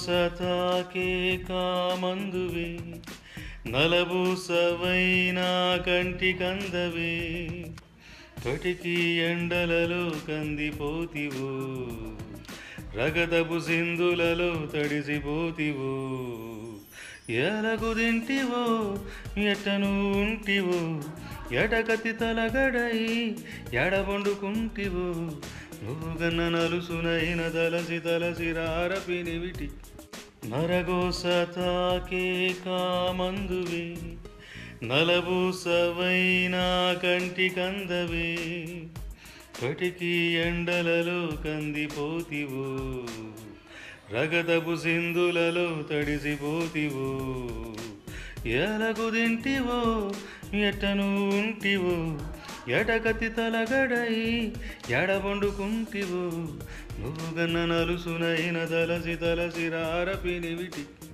నరగోసతాకే కామందువే నలబూసవైనా కంటి కందవే కటికి ఎండలలో కందిపోతివో రగతపు సింధులలో తడిసిపోతివో ఎలకు తింటివో ఎట్టను ఉంటివో ఎటకతి తలగడై ఎడబండుకుంటివో నువ్వు గన్న నలుసునైన తలసి తలసి రారపినివిటి నరగోసతాకే కామందువే నలబూసవైనా కంటి కందవే కటికి ఎండలలో కందిపోతివో రగతపు సింధులలో తడిసిపోతివో ఎలకు తింటివో ఎట్టను ఉంటివో ఎటకతి తలగడై ఎడబండుకుంటివో నువ్వు గన్న నలుసునైన తలసి తలసి రారపినివిటి